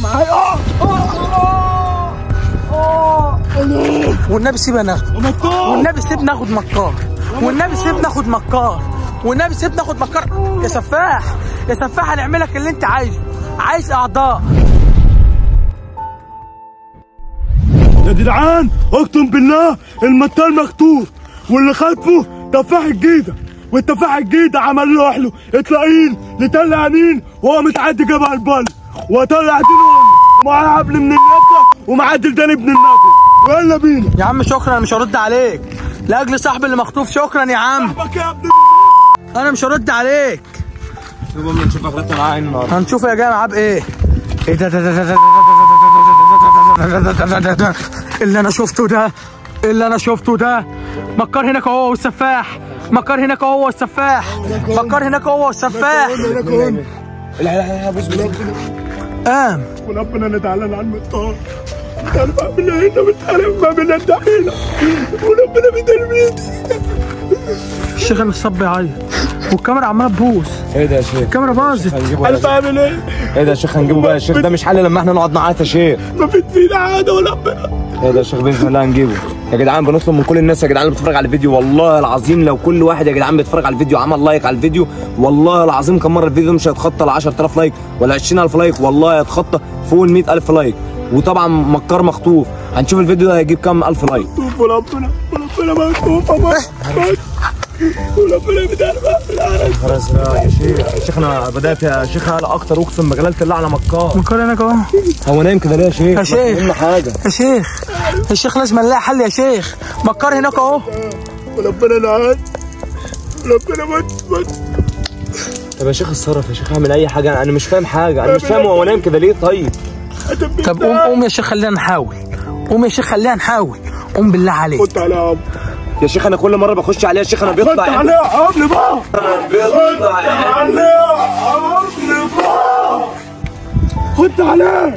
معايا اه اه اه اه والنبي سيبنا ناخد مكار والنبي سيبنا ناخد مكار والنبي سيبنا ناخد مكار والنبي سيبنا ناخد مكار يا سفاح يا سفاح هنعملك اللي انت عايزه عايز اعضاء يا جدعان اقسم بالله المطار مخطوف واللي خطفه تفاح الجيزه والتفاح الجيزه عمل له احلو اطلعين لتل امين وهو متعدي جبل البل وطلع دين امي ومعاه حبل من النبته ومعاه دلدان ابن النبته ويلا بينا يا عم شكرا انا مش هرد عليك لاجل صاحبي اللي مخطوف شكرا يا عم صاحبك يا ابن انا مش هرد عليك شوف امي نشوف اخرتنا معاه النهارده هنشوف يا جماعه معاه بايه ايه ده ده ده ده ده ده ده ده اللي انا شفته ده اللي انا شفته ده مكار هناك هو والسفاح مكار هناك هو والسفاح مكار هناك هو والسفاح لا لا لا لا بص بص قام وربنا نتعلن عن المطار انت عارف اعمل ايه انت مش عارف ما بين الدحيله وربنا بيدلميت الشيخ الصب يعيط والكاميرا عماله تبوظ ايه ده يا شيخ الكاميرا باظت هنجيبه عارف يا اعمل ايه ايه ده يا شيخ هنجيبه بقى يا شيخ ده مش حل لما احنا نقعد نعيط يا شيخ ما في فينا عاده وربنا ايه ده يا شيخ باذن الله هنجيبه يا جدعان بنطلب من كل الناس يا جدعان اللي بتتفرج على الفيديو والله العظيم لو كل واحد يا جدعان بيتفرج على الفيديو عمل لايك على الفيديو والله العظيم كم مره الفيديو مش هيتخطى ال 10000 لايك ولا 20000 لايك والله هيتخطى فوق ال 100000 لايك وطبعا مكار مخطوف هنشوف الفيديو ده هيجيب كام الف لايك شوف وربنا وربنا مكتوب وربنا بيدلمها في العالم خلاص يا شيخ يا شيخ انا بدات يا شيخ انا اكتر اقسم بجلاله الله على مكار مكار هناك اهو هو نايم كده ليه يا شيخ يا شيخ. ما تقول له حاجه يا شيخ يا شيخ لازم نلاقي حل يا شيخ مكار هناك اهو وربنا نعاد ربنا مت مت طب يا شيخ اتصرف يا شيخ اعمل اي حاجه انا مش فاهم حاجه انا مش فاهم هو نايم كده ليه طيب طب قوم قوم يا شيخ خلينا نحاول قوم يا شيخ خلينا نحاول قوم بالله عليك خد على عم يا شيخ انا كل مره بخش عليه يا شيخ انا خد بيطلع على عم بقى بيطلع عليه عم بقى خد عليه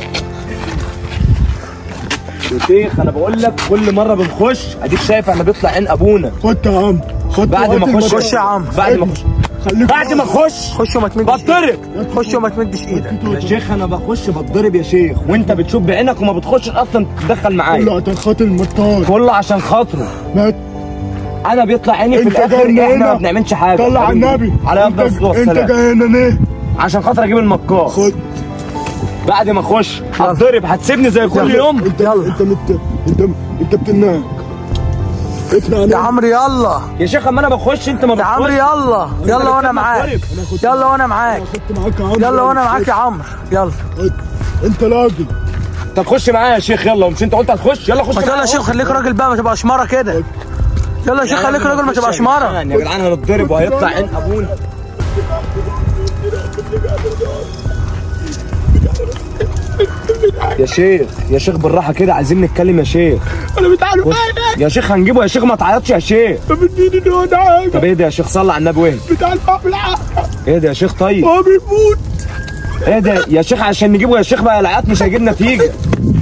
يا شيخ انا بقول لك كل مره بنخش اديك شايف احنا بيطلع عين ابونا خد يا عم خد بعد ما اخش خش يا عم. بعد ما اخش خليك بعد ما اخش خش وما تمدش بتضرب إيدك. خش وما تمدش ايدك يا شيخ انا بخش بتضرب يا شيخ وانت بتشوف بعينك وما بتخشش اصلا تتدخل معايا لا عشان خاطر المطار كله عشان خاطره مات انا بيطلع عيني في انت الاخر جاي من احنا هنا. ما بنعملش حاجه طلع على النبي على انت افضل الصلاه انت والسلام جاي هنا ليه؟ عشان خاطر اجيب المكار خد بعد ما اخش هتضرب هتسيبني زي كل يوم انت يلا. انت مت انت انت بتنام اقنع يا نفسك. عمرو يلا يا شيخ اما انا بخش انت ما يا عمرو بتخش يلا يلا وانا معاك يلا وانا معاك خدت معاك يا عم يلا وانا معاك يا عمرو يلا خد. انت راجل طب خش معايا يا شيخ يلا مش انت قلت هتخش يلا خش ما يلا يا شيخ خليك راجل بقى ما تبقاش شماره كده يلا يا شيخ خليك راجل ما تبقاش شماره يا جدعان هنتضرب وهيطلع عين ابونا يا شيخ يا شيخ بالراحه كده عايزين نتكلم يا شيخ انا مش عارف خش. حاجه يا شيخ هنجيبه يا شيخ ما تعيطش يا شيخ بديني ان هو ده حاجه طب ايه ده يا شيخ صلي على النبي وين بتاع الفحم العقل ايه ده يا شيخ طيب هو بيموت ايه ده يا شيخ عشان نجيبه يا شيخ بقى العياط مش هيجيب نتيجه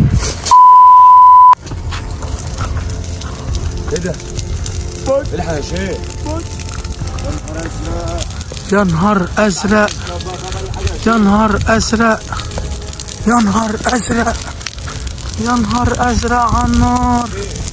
ايه ده الحق يا شيخ يا نهار ازرق يا نهار ازرق يا نهار ازرق يا نهار ازرق على النار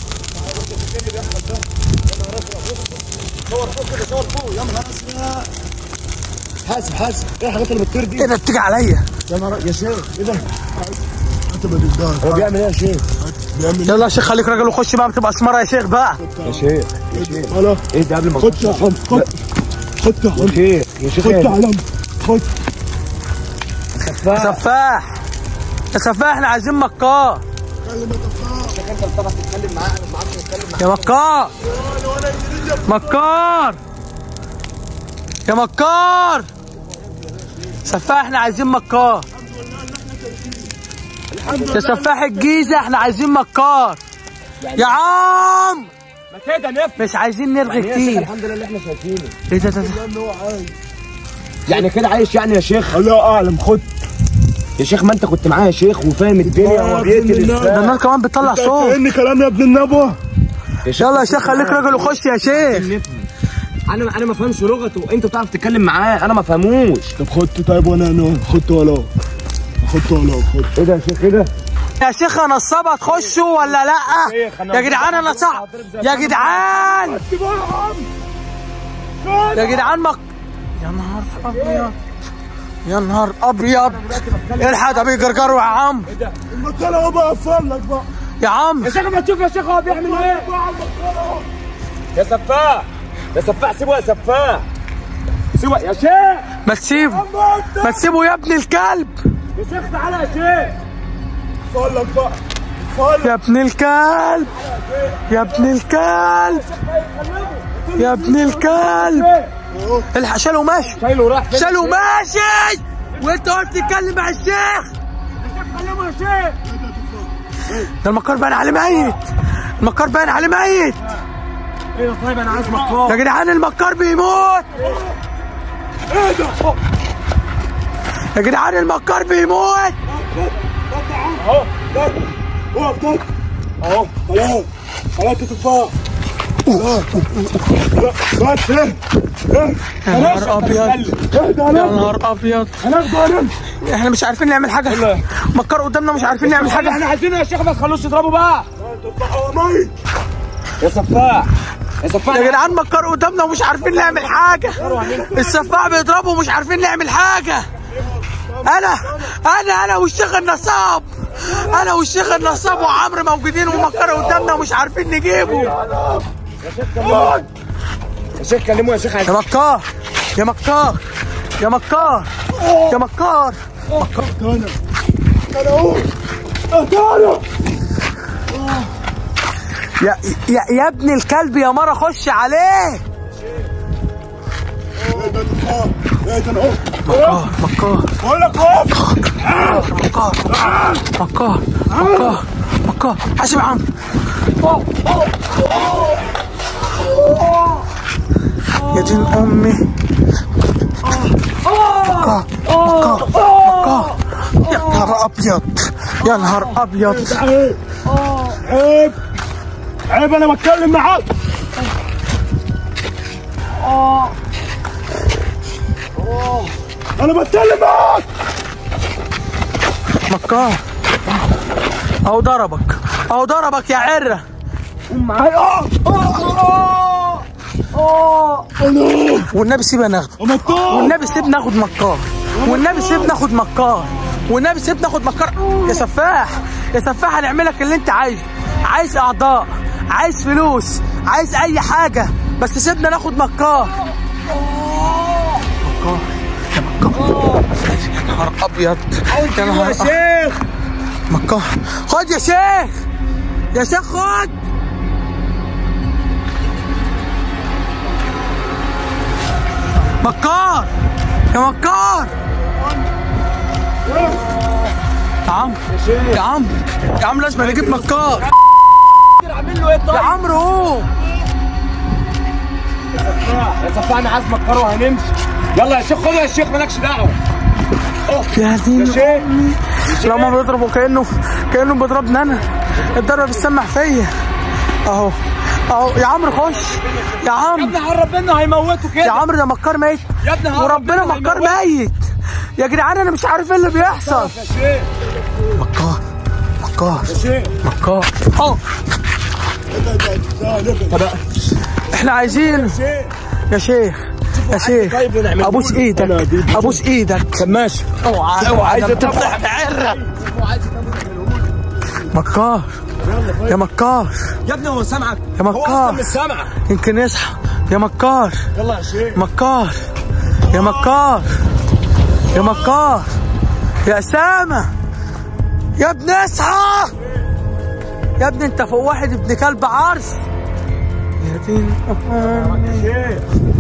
حاسب حاسب ايه الحاجات اللي بتطير دي ايه ده بتيجي عليا يا نهار يا شيخ ايه ده انت ما تقدرش هو بيعمل ايه يا شيخ بيعمل يلا يا شيخ خليك راجل وخش بقى ما تبقاش شماره يا شيخ بقى يا شيخ ايه خلاص ايه ده قبل ما خد يا حم خد خد يا يا حم شيخ يا شيخ خد ايه يا علم خد يا سفاح يا سفاح احنا عايزين مكار يا مكار مكار يا مكار سفاح احنا عايزين مكار يا سفاح الجيزة احنا عايزين مكار يا عم ما كده نفهم مش عايزين نرغي يا شيخ كتير الحمد لله اللي احنا شايفينه ايه ده ده ده يعني كده عايش يعني يا شيخ الله اعلم خد يا شيخ ما انت كنت معايا يا شيخ وفاهم الدنيا يا هو بيقتل ابن ده ازاي النار كمان بتطلع صوت كأني كلام يا ابن النبوة يا شيخ يلا يا شيخ خليك راجل وخش يا شيخ نفهم انا انا ما فهمش لغته انت بتعرف تتكلم معاه انا ما فهموش طب خدت طيب وانا انا خدت ولا خد طالع خد ايه ده يا شيخ ايه ده؟ يا شيخ يا نصابه تخشوا ولا لا يا جدعان انا صح يا جدعان يا جدعان مك يا نهار ابيض يا نهار ابيض الحق ده بيجرجروا يا عم المكان اهو بقفل لك بقى يا عم يا شيخ ما تشوف يا شيخ هو بيعمل ايه؟ يا سفاح يا سفاح سيبه يا سفاح سيبه يا شيخ ما تسيبه ما تسيبه يا ابن الكلب يا شيخ تعالى يا شيخ افل لك بقى افل يا ابن الكلب يا ابن الكلب يا ابن الكلب الحق شاله ماشي شايله راح فين؟ شاله ماشي وانت قلت تتكلم مع الشيخ كلمه يا شيخ ده المكار باين عليه ميت المكار باين عليه ميت ايه ده طيب انا عايز مكار يا جدعان المكار بيموت ايه ده يا جدعان المكار بيموت اهو ده اقف ده اهو خلاص خلاص تفاح خلاص لا بس ايه ايه يا نهار ابيض اهدى يا عليك نهار ابيض هناخده هنمشي احنا مش عارفين نعمل حاجه مكار قدامنا مش عارفين نعمل حاجه احنا عايزينه يا شيخ ما تخلوش يضربوا بقى تفاح هو ميت يا سفاح يا سفاح يا جدعان مكار قدامنا ومش عارفين نعمل حاجه السفاح بيضربه ومش عارفين نعمل حاجه انا انا انا والشيخ النصاب انا والشيخ النصاب وعمرو موجودين ومكار قدامنا ومش عارفين نجيبه يا شيخ كلمه يا شيخ عايز يا مكار يا مكار يا مكار يا مكار انا انا اهو اهدى يا يا يا ابن الكلب يا مره خش عليه ايه ده تفاح ايه ده اهو مكار مكار بقول لك اقف مكار مكار مكار مكار حاسب يا عم يا دين امي مكار مكار مكار يا نهار ابيض يا نهار ابيض عيب عيب عيب انا بتكلم معاك انا بتكلم معاك مكار اهو ضربك اهو ضربك يا عره معايا اه اه اه انا والنبي سيبنا ناخده مكار والنبي سيب ناخد مكار والنبي سيب ناخد مكار والنبي سيب ناخد مكار يا سفاح يا سفاح هنعملك اللي انت عايزه عايز اعضاء عايز فلوس عايز اي حاجه بس سيبنا ناخد مكار مكار يا مكار يا نهار ابيض يا نهار يا شيخ مكار خد يا شيخ يا شيخ خد مكار يا مكار يا عم يا عم يا عم لازم نجيب مكار عامل له ايه يا طيب عمرو قوم يا سفاح انا عايز مكار وهنمشي يلا يا شيخ خد يا شيخ مالكش دعوه يا دين يا شيخ لما بيضربه كانه كانه بيضربني انا الضربه بتسمع فيا اهو اهو يا عمرو خش يا يا عم ابني هرب منه هيموته يا كده عمرو ده مكار ميت يا ابني هرب وربنا منه مكار هيموته. ميت يا جدعان انا مش عارف ايه اللي بيحصل يا شيخ مكار مكار يا شيخ مكار اه احنا عايزين يا شيخ يا شيخ طيب نعمل ابوس دول. ايدك أنا دي- دي- ابوس ايدك ماشي اوعى اوعى عايز ده تفتح. بتفتح عرة مكار يا مكار يا ابني هو سامعك يا هو مكار. اصلا مش سامعك يمكن يصحى يا مكار يلا يا شيخ مكار يا مكار يا مكار يا اسامه يا ابن اصحى يا ابني انت فوق واحد ابن كلب عرس يا دين أمي. شيخ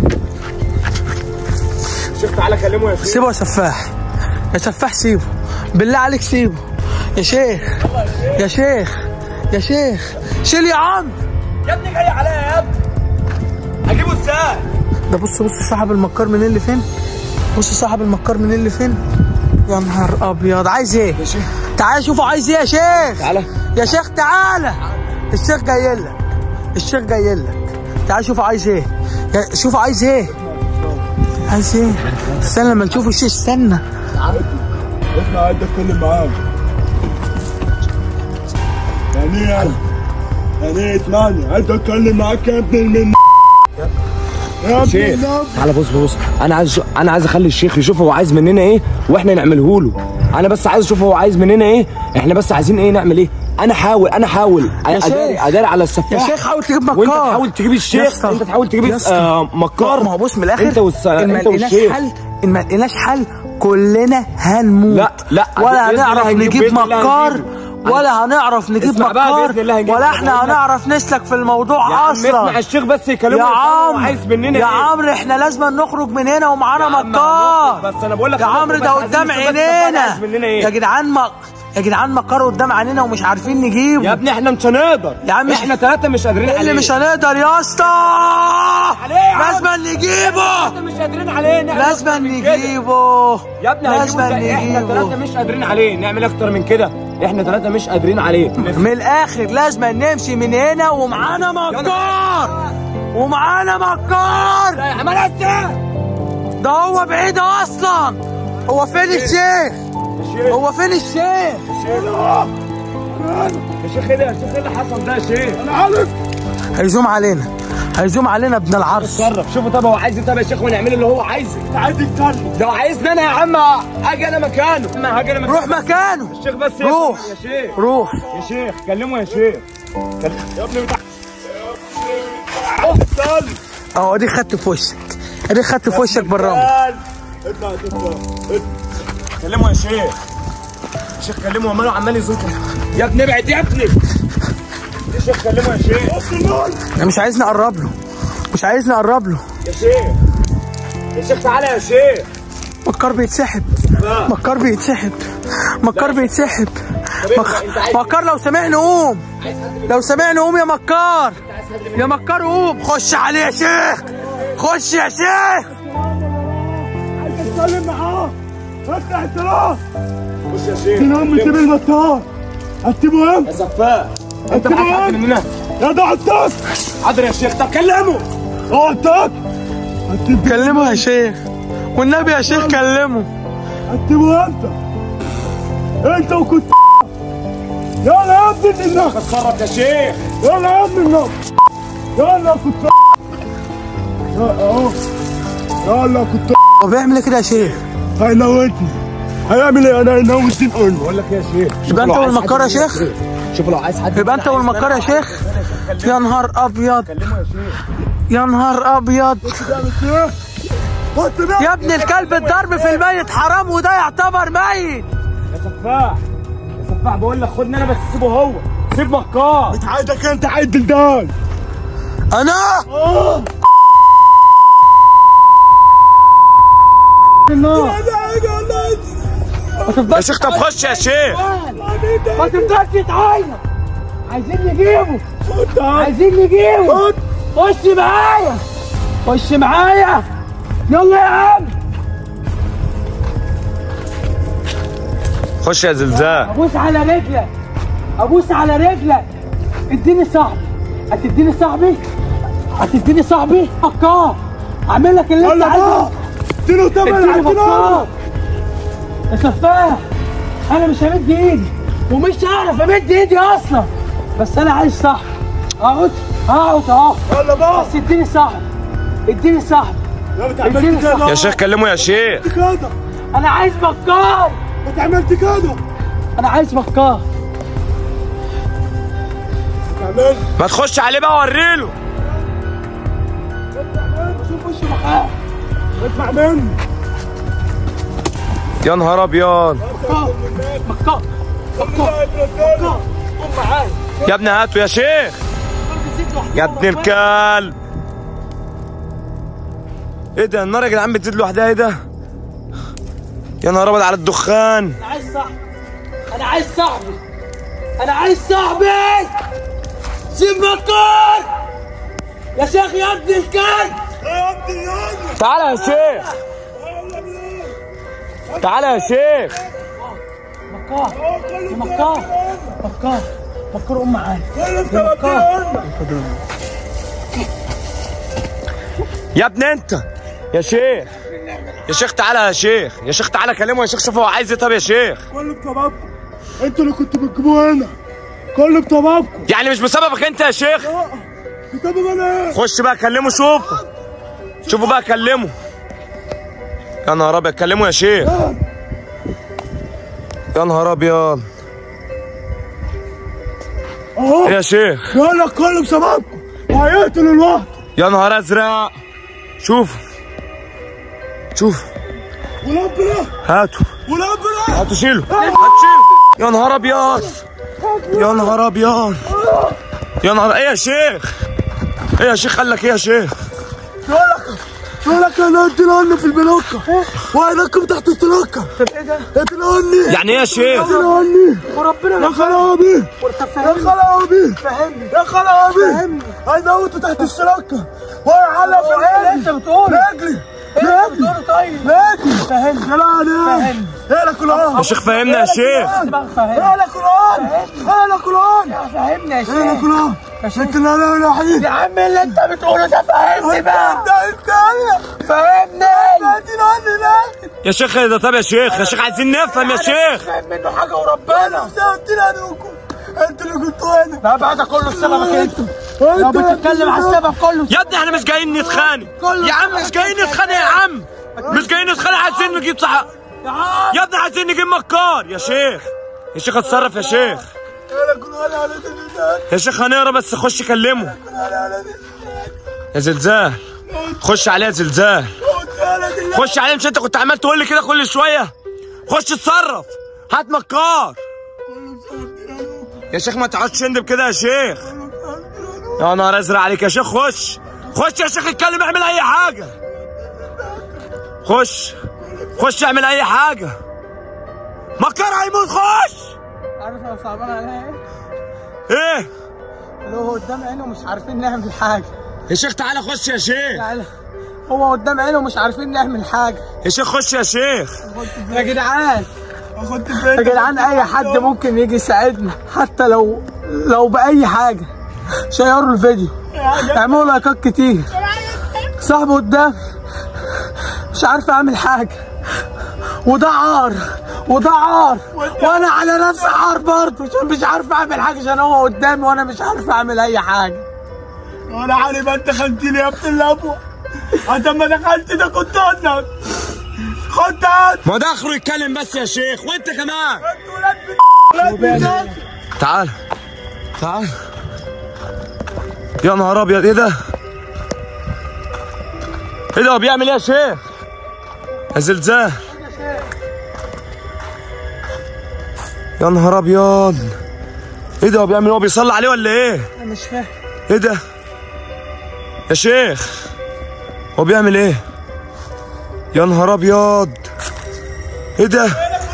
شيخ تعالى كلمه يا شيخ سيبه يا سفاح يا سفاح سيبه بالله عليك سيبه يا شيخ يا شيخ يا شيخ شيل يا عم يا ابني جاي عليا يا ابني هجيبه ازاي ده بص بص صاحب المكار من اللي فين بص صاحب المكار من اللي فين يا نهار ابيض عايز ايه يا شيخ تعال شوفوا عايز ايه يا شيخ تعالى يا شيخ تعالى الشيخ جاي لك الشيخ جاي لك تعال شوفوا عايز ايه يا- شوفوا عايز ايه عايز ايه استنى لما نشوف الشيخ استنى اسمع عايز اتكلم معاك يعني ايه يعني يعني ايه اسمعني عايز اتكلم معاك يا ابن المن يا ابن شيخ النب تعالى بص بص انا عايز انا عايز اخلي الشيخ يشوف هو عايز مننا ايه واحنا نعمله له انا بس عايز اشوف هو عايز مننا ايه احنا بس عايزين ايه نعمل ايه انا حاول انا حاول شيخ. اداري اداري على يا السفاح شيخ حاول تجيب مكار وانت تحاول تجيب يا الشيخ اسطى. انت تحاول تجيب يا اسطى. آه مكار ما هو بص من الاخر انت والس... ان ما انت لقيناش والشيخ حل ان ما لقيناش حل كلنا هنموت لا، لا، ولا بإذن الله هنعرف هنجيب، نجيب بإذن الله مكار هنجيبه. ولا هنعرف نجيب اسمع بقى، مكار بإذن الله هنجيبه. ولا بقول احنا لك. هنعرف نسلك في الموضوع يا عم اصلا اسمع الشيخ بس يكلمه يا يفهم هو عم عايز مننا يا ايه عمرو احنا لازم نخرج من هنا ومعانا يا عم مكار هنخرج، بس أنا بقول لك يا هنخرج، عمرو بس ده عايزين قدام نشوف بس عينينا عايز مننا ايه. يا جدعان مك... يا جدعان مكار قدام عينينا ومش عارفين نجيبه يا ابني احنا مش هنقدر يا عم احنا ثلاثه مش قادرين إيه اللي عليه مش هنقدر يا اسطى عليه يا عم. لازم نجيبه احنا مش قادرين عليه نعمل لازم أكتر من كده. نجيبه يا ابني لازم هنجيبه ازاي؟ احنا ثلاثه نجيبه مش قادرين عليه نعمل اكتر من كده احنا ثلاثه مش قادرين عليه من الاخر لازم نمشي من هنا ومعانا مكار ومعانا مكار يا عمال ازاي ده هو بعيد اصلا هو فين الشيخ هو فين الشيخ يا شيخ ايه ده يا شيخ ايه اللي حصل ده يا شيخ انا عارف هيزوم علينا هيزوم علينا ابن العرس اتصرف شوفوا طب هو عايز ايه طب يا شيخ ونعمل اللي هو عايزه انت عايز تتكلم ده هو عايزني انا يا عم اجي انا مكانه انا هاجي انا مكانه روح مكانه الشيخ بس يسمع روح يا شيخ روح يا شيخ كلمه يا شيخ يا ابني بتاع استنى اهو دي خدت في وشك دي خدت في وشك بالرمل اطلع اطلع كلمه يا شيخ الشيخ كلمه وماله عمال يزوق يا ابني ابعد يا ابني يا شيخ كلمه يا شيخ انا مش عايز نقرب له مش عايز نقرب له يا شيخ يا شيخ تعالى يا شيخ مكار بيتسحب مكار بيتسحب مكار بيتسحب مك- مكار لو سمعني قوم لو سمعني قوم يا مكار يا مكار قوم خش عليه يا شيخ خش يا شيخ عايز اتكلم معاه افتح الصراحه بص يا شيخ من ام سيب المطار هتسيبه امتى؟ يا سفاح انت معاك حد مننا يا ده عطاك حاضر يا شيخ طب كلمه اه عطاك هتسيب كلمه يا شيخ والنبي يا شيخ كلمه هتسيبه امتى؟ انت وكنت يلا يا ابني النخ اتصرف يا شيخ يلا يا ابني النخ يلا كنت يا اهو يلا كنت هو بيعمل ايه كده يا شيخ هيموتني هيعمل ايه انا هيموتني قول بقول لك يا شيخ يبقى انت والمكار يا شيخ شوف لو عايز حد يبقى انت والمكار يا شيخ يا نهار ابيض كلمه يا شيخ يا نهار ابيض تعمل ايه؟ كنت بقى يا ابن الكلب الضرب في الميت حرام وده يعتبر ميت يا سفاح يا سفاح بقول لك خدني انا بس سيبه هو سيب مكار عايزك انت عايز دلدان انا اه يا شيخ طب خش يا شيخ ما تفضلش تعيط عايزين نجيبه عايزين نجيبه خش معايا خش معايا يلا يا عم خش يا زلزال ابوس على رجلك ابوس على رجلك اديني صاحبي هتديني صاحبي هتديني صاحبي فكار اعمل لك اللي انت يلا عايزه بقى اديله تمن اديني عايزين فكار يا سفاح انا مش همد ايدي ومش هعرف امد ايدي اصلا بس انا عايز صاحبي اقعد اقعد اهو يلا بقى بس اديني صاحبي اديني صاحبي يا اديني بتعملت كده صاحبي يا شيخ كلمه يا شيخ كده انا عايز مكار بتعملت كده انا عايز مكار بتعمل ما تخش عليه بقى وريله شوف وشه معاه اسمع مني يا نهار ابيض مكار مكار مكار مكار قوم معايا يا ابني هاته يا شيخ يا ابن الكلب ايه ده النار يا جدعان بتزيد لوحدها ايه ده يا نهار ابيض على الدخان انا عايز صاحبي انا عايز صاحبي انا عايز صاحبي سيب مكار يا شيخ يا ابن الكلب يا ابني يلا تعالى يا شيخ تعالى يا شيخ مكار يا مكار مكار مكار قوم معايا انت يا مكار يا ابني انت يا شيخ يا شيخ تعالى يا شيخ يا شيخ تعالى كلمه يا شيخ شوف هو عايز ايه طب يا شيخ كله بسببكم انتوا اللي كنتوا بتجيبوه هنا كله بسببكم يعني مش بسببك انت يا شيخ بسبب انا ايه خش بقى كلمه شوفه شوفوا بقى كلمه يا نهار ابيض كلمه يا شيخ يا نهار ابيض اهو ايه يا شيخ يقول لك كله بسببكم وهيقتل الواحد يا نهار ازرق شوف شوف وربنا هاتوا وربنا هاتوا شيلوا هاتوا شيلوا يا نهار ابيض يا نهار ابيض يا نهار ايه يا شيخ ايه يا شيخ قال لك ايه يا شيخ يقول لك يقول لك انا اديني في البلوكه وهناكم تحت التلوكه اديني يعني ايه يا شيخ اديني وربنا يا خرابي وانت يا فاهمني خرابي فاهمني يا خرابي فهمني. هيموتوا تحت الشراكه وهيعلق في ايه اللي انت رجلي بتقوله؟ رجلي ايه اللي انت رجلي بتقوله طيب؟ رجلي فهمني يا لعنة فهمني. يا لك العون يا شيخ فهمنا يا شيخ بقى فهمني يا لك العون يا لك العون فهمني يا يا لك شيخ العون انت لا لا لا حبيبي يا عم اللي انت بتقوله ده فهمني بقى انت انت انت فهمني اديني لا يا شيخ ايه ده طب يا شيخ يا شيخ عايزين نفهم يا شيخ فاهم منه حاجه وربنا قلت لي انكم انتوا اللي كنتوا هنا لا بقى ده كله سببك انت انتوا لو اللي بتتكلم على كنتوا السبب كله يا ابني احنا مش جايين نتخانق كله يا عم مش جايين نتخانق يا عم مش جايين نتخانق عايزين نجيب صح يا عم يا ابني عايزين نجيب مكار يا شيخ يا شيخ اتصرف يا شيخ يا لك العون على دي يا شيخ هنقرا بس خش كلمه على دي يا زلزال خش عليه يا زلزال خش عليه مش انت كنت عمال تقول لي كده كل شويه خش اتصرف هات مكار يا شيخ ما تقعدش تندب كده يا شيخ يا نهار ازرق عليك يا شيخ خش خش يا شيخ اتكلم اعمل اي حاجه خش خش اعمل اي حاجه مكار هيموت خش عارف انا صعبان عليا ايه؟ ايه اللي هو قدام عينه مش عارفين نعمل حاجه يا شيخ تعالى خش يا شيخ يعني هو قدام عينه مش عارفين نعمل حاجه يا شيخ خش يا شيخ يا جدعان اخدت يا فين جدعان اي حد ممكن يجي يساعدنا حتى لو لو باي حاجه شيروا الفيديو اعملوا لايكات كتير صاحبه قدام مش عارف اعمل حاجه وده عار وده عار وانا على نفسي عار برضه عشان مش عارف اعمل حاجه عشان هو قدامي وانا مش عارف اعمل اي حاجه ولا عارف انت دخلت لي يا ابن الابوه انت لما دخلت ده كنت هناك خد هات ما ده اخره يتكلم بس يا شيخ وانت كمان ولاد ولاد تعال تعال يا نهار ابيض ايه ده؟ ايه ده هو بيعمل ايه يا شيخ؟ يا زلزال يا نهار ابيض ايه ده هو بيعمل إيه؟ هو بيصلي عليه ولا ايه؟ انا مش فاهم ايه ده؟ يا شيخ هو بيعمل ايه؟ يا نهار ابيض ايه ده؟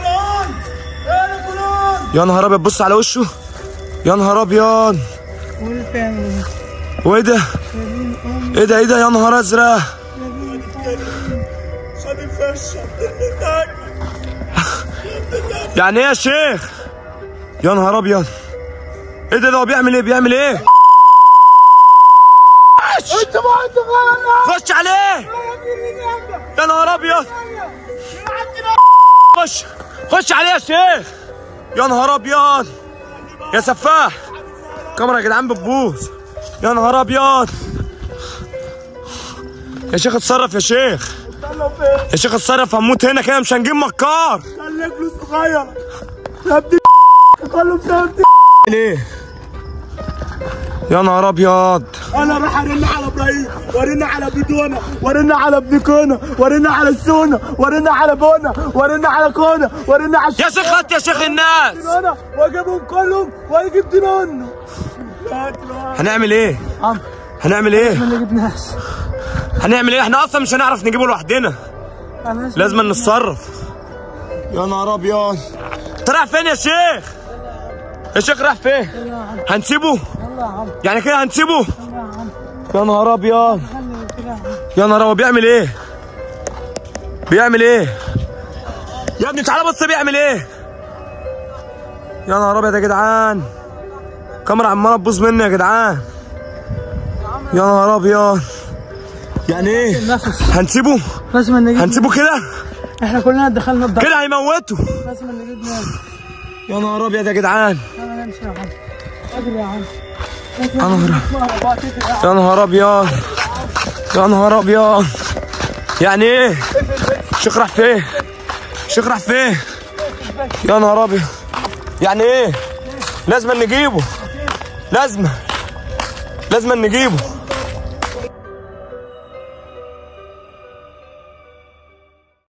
يا نهار ابيض بص على وشه يا نهار ابيض وايه ده؟ ايه ده ايه ده يا نهار ازرق خد الفشه يعني ايه يا شيخ؟ يا نهار ابيض ايه ده ده هو بيعمل ايه بيعمل ايه؟ انت ما انت غلط خش عليه يا نهار ابيض خش خش عليه يا شيخ يا نهار ابيض يا سفاح كاميرا يا جدعان بتبوظ يا نهار ابيض يا شيخ اتصرف يا شيخ يا شيخ اتصرف هنموت هنا كده مش هنجيب مكار خليك له صغير يا ابني كله بسبب ليه يا نهار ابيض انا راح ارن على ابراهيم وارن على بدونه وارن على ابن كونا وارن على السونا وارن على بونا وارن على كونا وارن على يا شيخ هات يا شيخ الناس انا واجيبهم كلهم واجيب دينانه هنعمل ايه عم هنعمل ايه ما جبناش هنعمل ايه احنا اصلا مش هنعرف نجيبه لوحدنا انا لازم لازم نتصرف يا نهار ابيض انت رايح فين يا شيخ يا شيخ رايح فين هنسيبه يلا يا عم يعني كده هنسيبه يلا يا عم يا نهار ابيض خلي كده يا عم يا نهار هو بيعمل ايه بيعمل ايه يا ابني تعالى بص بيعمل ايه يا نهار ابيض يا جدعان كاميرا عماله تبوظ مني يا جدعان يا نهار ابيض يعني ايه نفس هنسيبه لازم نجيب هنسيبه كده احنا كلنا دخلنا الضغط كده هيموته لازم نجيب ناس يا نهار ابيض يا جدعان انا نمشي يا عم اجري يا عم يا نهار يا نهار ابيض يا نهار ابيض يعني ايه شيخ راح فين شيخ راح فين يا نهار ابيض يعني ايه لازم نجيبه لازم لازم نجيبه